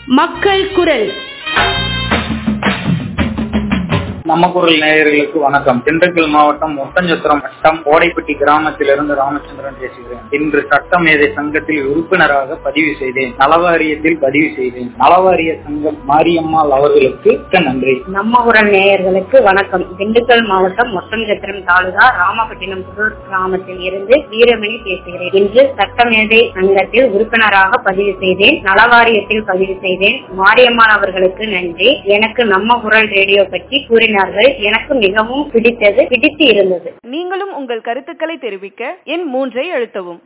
மக்கள் குரல் நம்ம குரல் நேயர்களுக்கு வணக்கம் திண்டுக்கல் மாவட்டம் ஒட்டஞ்சத்திரம் வட்டம் ஓடைப்பட்டி கிராமத்திலிருந்து ராமச்சந்திரன் பேசுகிறேன் இன்று சட்டமேதை சங்கத்தில் உறுப்பினராக பதிவு செய்தேன் நலவாரியத்தில் பதிவு செய்தேன் நலவாரிய சங்கம் மாரியம்மாள் அவர்களுக்கு மிக்க நன்றி நம்ம குரல் நேயர்களுக்கு வணக்கம் திண்டுக்கல் மாவட்டம் ஒட்டஞ்சத்திரம் தாலுகா ராமபட்டினம் புதூர் கிராமத்தில் இருந்து வீரமணி பேசுகிறேன் இன்று சட்டமேதை சங்கத்தில் உறுப்பினராக பதிவு செய்தேன் நலவாரியத்தில் பதிவு செய்தேன் மாரியம்மாள் அவர்களுக்கு நன்றி எனக்கு நம்ம குரல் ரேடியோ பற்றி கூறினார்கள் எனக்கு மிகவும் பிடித்தது பிடித்து இருந்தது நீங்களும் உங்கள் கருத்துக்களை தெரிவிக்க எண் மூன்றை அழுத்தவும்